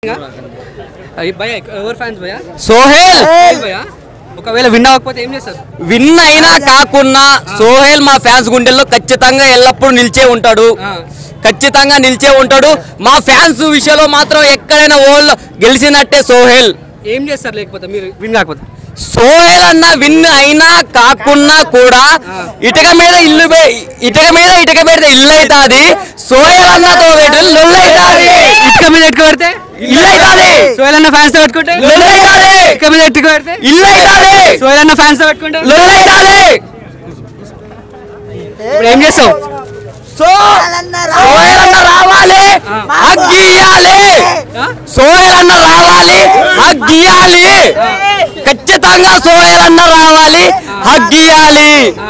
భయ ఎవరు ఫ్యాన్స్ భయ సోహెల్ భయ ఒకవేళ విన్ అవ్వకపోతే ఏం చేస్తారు విన్ అయినా కాకున్నా సోహెల్ మా ఫ్యాన్స్ గుండెల్లో ఖచ్చితంగా ఎల్లప్పుడూ నిలిచే ఉంటాడు ఆ. ఖచ్చితంగా నిలిచే ఉంటాడు మా ఫ్యాన్స్ విషయంలో మాత్రం ఎక్కడైనా ఓళ్ళు గెలిచినట్టే సోహెల్ ఏం చేస్తారు లేకపోతే మీరు విన్ కాకపోతే సోహెల్ అన్న విన్ అయినా కాకున్నా కూడా ఇటుక మీద ఇల్లు పె- ఇటుక మీద ఇటుక పెడితే ఇల్లు అవుతాది సోహెల్ అన్నతో పెట్టి లొల్లు అవుతాది ఇటుక మీద ఇటుక పెడితే ఇల్లు అవుతాది సోయల్ అన్న ఫ్యాన్స్ తో పెట్టుకుంటే లొల్లు అవుతాది ఇటుక మీద ఇటుక పెడితే ఇల్లు అవుతాది సోయల్ అన్న ఫ్యాన్స్ తో పెట్టుకుంటే లొల్లు అవుతాది ఇప్పుడు ఏం చేస్తావు సోహెల్ అన్న రావాలి అగ్గియాలి ఆ? సోహెల్ అన్న రావాలి హగ్గియాలి ఖచ్చితంగా సోహెల్ అన్న రావాలి హగ్గియాలి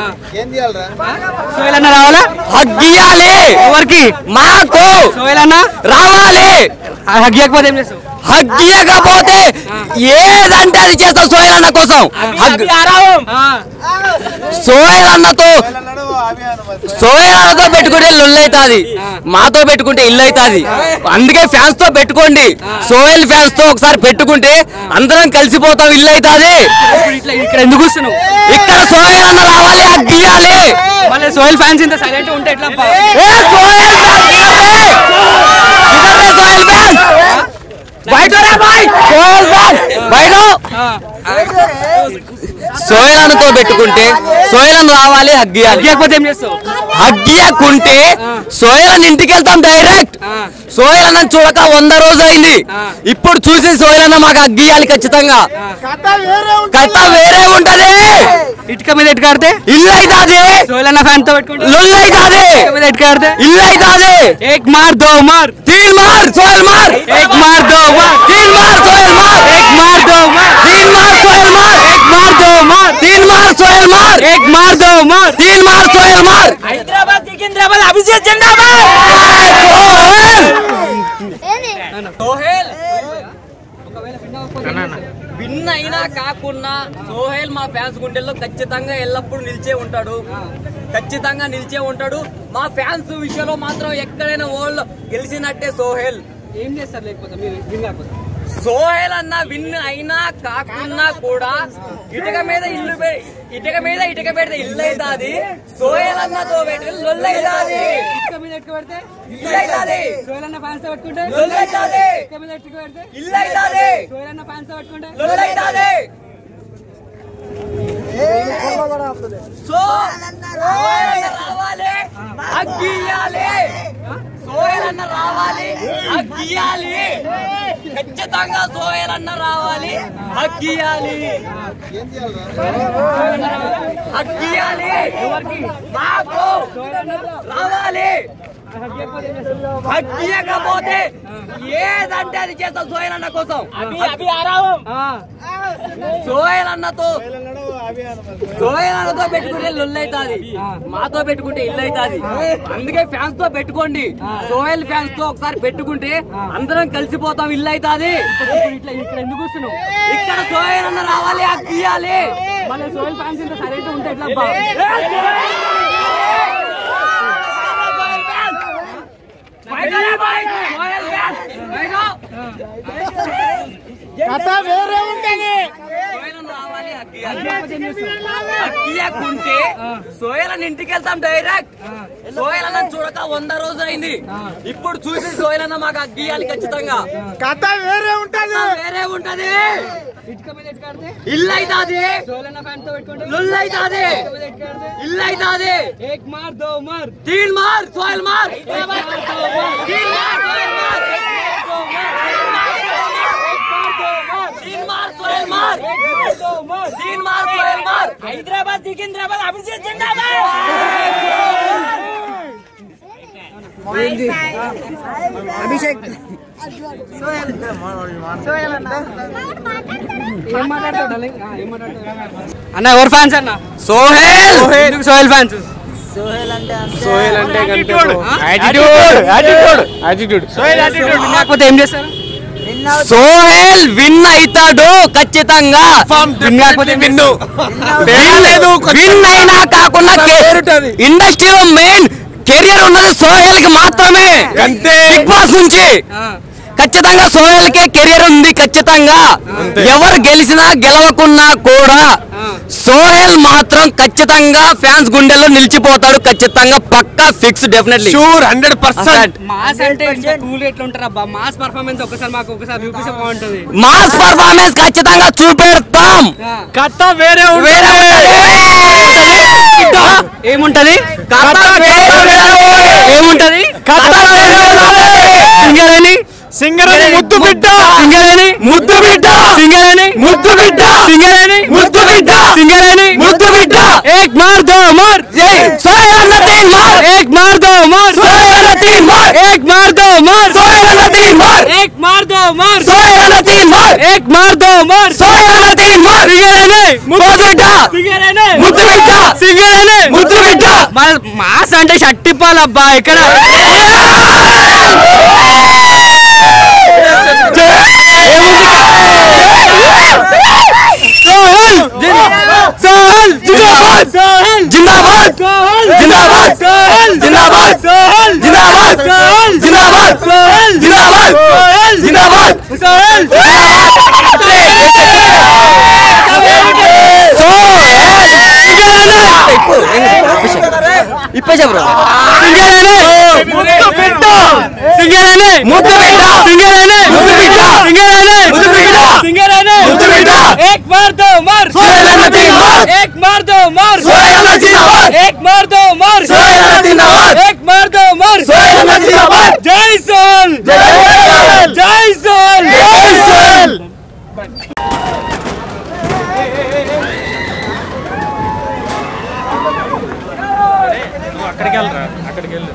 సోయల్ అన్న రావాలా హగ్గియాలి ఎవరికి మాకు సోయల్ అన్న రావాలి హగ్గియకపోతే ఏం చేస్తావు హగ్గియకపోతే ఏదంటే అది చేస్తాం సోహెల్ అన్న కోసం హగ్- ఆ, సోహెల్ అన్నతో సోహెల్ అన్నతో పెట్టుకుంటే లొల్లు అవుతుంది మాతో పెట్టుకుంటే ఇల్లు అవుతుంది అందుకే ఫ్యాన్స్ తో పెట్టుకోండి సోహెల్ ఫ్యాన్స్ తో ఒకసారి పెట్టుకుంటే అందరం కలిసిపోతాం ఇల్లు అవుతుంది ఇప్పుడు ఇట్లా ఇక్కడ ఎందుకు వస్తున్నావు ఇక్కడ సోహెల్ అన్న రావాలి అగ్గియాలి మళ్ళీ సోయల్ ఫ్యాన్స్ ఇంత సైలెంట్ ఉంటే ఎట్లా అబ్బా? ఏ సోహెల్ ఫ్యాన్స్ ఇధర్ రే! ఇధర్ రే సోహెల్ ఫ్యాన్స్ బయట రే బాయ్ సోహెల్ ఫ్యాన్స్ బయట ఆ, సోహెల్ అన్నతో పెట్టుకుంటే సోహెల్ అన్న రావాలి హగ్గియాలి హగ్గియకపోతే ఏం చేస్తావు హగ్గియకుంటే సోహెల్ అన్న ఇంటికి వెళ్తాం డైరెక్ట్ ఆ. సోహెల్ అన్న చూడక వంద రోజు అయింది ఆ. ఇప్పుడు చూసి సోహెల్ అన్న మాకు అగ్గియాలి ఖచ్చితంగా కథ వేరే ఉంటది ఇటుక మీద ఇటుక ఆడితే ఇల్లు అవుతాది సోయల్ అన్న ఫ్యాన్ తో పెట్టుకుంటే లొల్లు అవుతాది ఇటుక మీద ఇటుక ఆడితే ఇల్లు అవుతాది ఏక్ మార్ దో మార్ తీన్ మార్ సోహెల్ మార్ ఏక్ మార్ దో మార్ తీన్ మార్ సోహెల్ మార్ ఏక్ మార్ దో మార్ తీన్ మార్ సోహెల్ మార్ ఏక్ మార్ దో మార్ తీన్ మార్ సోహెల్ మార్ ఏక్ మార్ దో మార్ తీన్ మార్ సోహెల్ మార్ హైదరాబాద్ సికింద్రాబాద్ అభిజిత్ జిందాబాద్ సోహెల్ విన్ అయినా కాకున్నా సోహెల్ మా ఫ్యాన్స్ గుండెల్లో ఖచ్చితంగా ఎల్లప్పుడూ నిలిచే ఉంటాడు ఖచ్చితంగా నిలిచే ఉంటాడు మా ఫ్యాన్స్ విషయంలో మాత్రం ఎక్కడైనా ఓళ్ళు గెలిచినట్టే సోహెల్ ఏం చేస్తారు లేకపోతే మీరు విన్ కాకపోతే సోహెల్ అన్న విన్ అయినా కాకున్నా కూడా ఇటుక మీద ఇల్లు పె- ఇటుక మీద ఇటుక పెడితే ఇల్లు అవుతాది సోహెల్ అన్నతో పెట్టి లొల్లు అవుతాది ఇటుక మీద ఇటుక పెడితే ఇల్లు అవుతాది సోయల్ అన్న ఫ్యాన్స్ తో పెట్టుకుంటే లొల్లు అవుతాది ఇటుక మీద ఇటుక పెడితే ఇల్లు అవుతాది సోయల్ అన్న ఫ్యాన్స్ తో పెట్టుకుంటే లొల్లు అవుతాది సో సోహెల్ అన్న రావాలి అగ్గియాలి సోహెల్ అన్న రావాలి అగ్గియాలి ఖచ్చితంగా సోహెల్ అన్న రావాలి అగ్గియాలి అగ్గియాలి మాకు రావాలి అగ్గియకపోతే ఏదంటే అది చేస్తాం సోహెల్ అన్న కోసం ఆ, సోహెల్ అన్నతో సోహెల్ అన్నతో పెట్టుకుంటే లొల్లు అవుతుంది మాతో పెట్టుకుంటే ఇల్లు అవుతుంది అందుకే ఫ్యాన్స్ తో పెట్టుకోండి సోహెల్ ఫ్యాన్స్ తో ఒకసారి పెట్టుకుంటే అందరం కలిసిపోతాం ఇల్లు అవుతుంది ఇప్పుడు ఇట్లా ఇక్కడ ఎందుకు వస్తున్నావు ఇక్కడ సోహెల్ అన్న రావాలి అది తీయాలి మళ్ళీ సోయల్ ఫ్యాన్స్ ఇంత సైలెంట్ ఉంటే ఎట్లా అబ్బా? అక్కయ్యకుంటే సోయల్ ఇంటికి వెళ్తాం డైరెక్ట్ సోయల్ అన్న చూడక వంద రోజు అయింది ఇప్పుడు చూసి సోయల్ అన్న మాకు అగ్గియాలి ఖచ్చితంగా కథ వేరే ఉంటది వేరే ఉంటది ఇటుక మీద ఇటుక ఆడితే ఇల్లు అవుతాది సోయల్ అన్న ఫ్యాన్స్ తో పెట్టుకుంటే లొల్లు అవుతాది ఇటుక మీద ఇటుక ఆడితే ఇల్లు అవుతాది ఏక్ మార్ దో మార్ తీన్ మార్ సోయల్ మార్ తీన్ మార్ సోయల్ మార్ తీన్ మార్ సోయల్ మార్ తీన్ మార్ సోయల్ మార్ హైదరాబాద్ సికింద్రాబాద్ అభిజిత్ జిందాబాద్ ఏం మాట్లాడతావు darling? ఆ, ఏం మాట్లాడతావు? అన్న ఎవరు ఫ్యాన్స్ అన్న సోహెల్ ఎందుకు సోయల్ ఫ్యాన్స్ సోయల్ అంటే యాటిట్యూడ్ యాటిట్యూడ్ యాటిట్యూడ్ లేకపోతే ఏం చేస్తారు సోహెల్ విన్ అవుతాడు ఖచ్చితంగా విన్ కాకపోతే విన్ను లేదు విన్ అయినా కాకుండా పేరుంటది. ఇండస్ట్రీలో మెయిన్ కెరియర్ ఉన్నది సోహెల్ కి మాత్రమే అంతే. బిగ్ బాస్ నుంచి ఆ, ఖచ్చితంగా సోహెల్ కే కెరీర్ ఉంది ఖచ్చితంగా ఎవరు గెలిచినా గెలవకున్నా కూడా సోహెల్ మాత్రం ఖచ్చితంగా ఫ్యాన్స్ గుండెల్లో నిలిచిపోతాడు ఖచ్చితంగా పక్కా fix definitely sure hundred percent mass అంటే ఇంత కూల్ ఎట్లుంటారు అబ్బా మాస్ పర్ఫార్మెన్స్ ఒకసారి మాకు ఒకసారి చూపిస్తే బాగుంటది మాస్ పర్ఫార్మెన్స్ ఖచ్చితంగా చూపెడతాం ఆ. కథ వేరే వేరే ఆ, ఏముంటది ఏముంటది సింగరేణి సింగర్ ముద్దు బిడ్డ సింగరేణి ముద్దు బిడ్డ సింగరేణి ముద్దు బిడ్డ సింగరేణి ముద్దు బిడ్డ సింగరేణి ముద్దు బిడ్డ एक मार दो मार సోహెల్ అన్న తీన్ మార్ एक मार दो मार సోహెల్ అన్న తీన్ మార్ एक मार दो मार సోహెల్ అన్న తీన్ మార్ एक मार दो मार సోహెల్ అన్న తీన్ మార్ एक मार दो मार సోహెల్ అన్న తీన్ మార్ సింగరేణి ముద్దు బిడ్డ సింగరేణి ముద్దు బిడ్డ సింగరేణి ముద్దు బిడ్డ మా- మాస్ అంటే షట్టిప్పాలబ్బా ఇక్కడ సోహెల్ సోహెల్ జిందాబాద్ సోహెల్ జిందాబాద్ సోహెల్ జిందాబాద్ సోహెల్ జిందాబాద్ సోహెల్ జిందాబాద్ సోహెల్ జిందాబాద్ సోహెల్ జిందాబాద్ సోహెల్ జిందాబాద్ సోహెల్ ఇప్పేసా బ్రో సింగరేణి ముద్దు బిడ్డ సింగరేణి ముద్దు బిడ్డ సింగరేణి ముద్దు బిడ్డ సింగరేణి ముద్దు బిడ్డ సింగరేణి ముద్దు బిడ్డ एक मार दो मार సోహెల్ అన్న తీన్ మార్ एक मार दो मार సోహెల్ అన్న జిందాబాద్ एक मार दो मार సోహెల్ అన్న జిందాబాద్ एक मार दो मार సోహెల్ అన్న జిందాబాద్ जय सोल जय सोल జై సోహెల్ అక్కడికి వెళ్ళరా అక్కడికి వెళ్ళు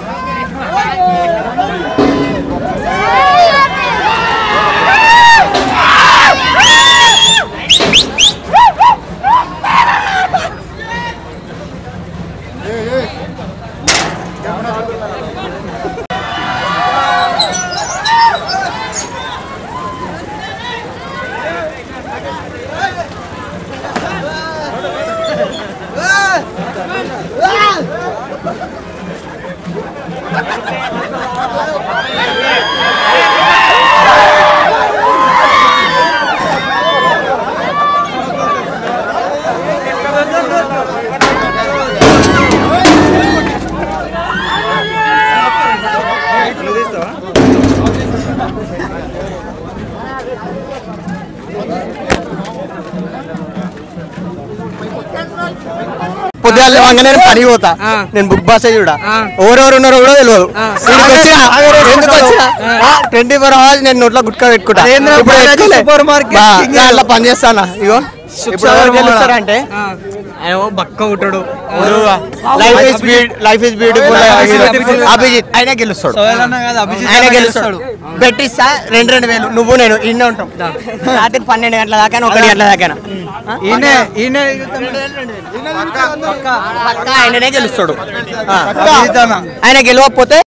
పొద్దుగా లేవగానే నేను పని పోతా ఆ. నేను బుక్ బాస్ చూడ ఆ. ఎవరెవరు ఉన్నారో కూడా తెలియదు ఆ. ఈడికి వచ్చిన ఎందుకు వచ్చిన ట్వంటీ ఫోర్ అవర్స్ నేను నోట్లో గుట్కా పెట్టుకుంటా నరేంద్ర ఇప్పుడు బాలాజీ పెట్టుకోలే. సూపర్ మార్కెట్ బా, కింగ్ నా అట్లా పని చేస్తానా ఇగో ఇప్పుడు ఎవరు గెలుస్తారంటే ఆయన బక్క ఉంటాడు life is life is beautiful Abhijeet ఆయన గెలుస్తాడు ఆయన గెలుస్తాడు పెట్టిస్తా రెండు రెండు వేలు నువ్వు నేను ఇన్నే ఉంటాం రాత్రి పన్నెండు గంటల దాకా ఒకటి గంటల దాకా ఈయన ఈయన పక్కా ఆయననే గెలుస్తాడు ఆ. అభిజిత్ అన్న. ఆయన గెలవకపోతే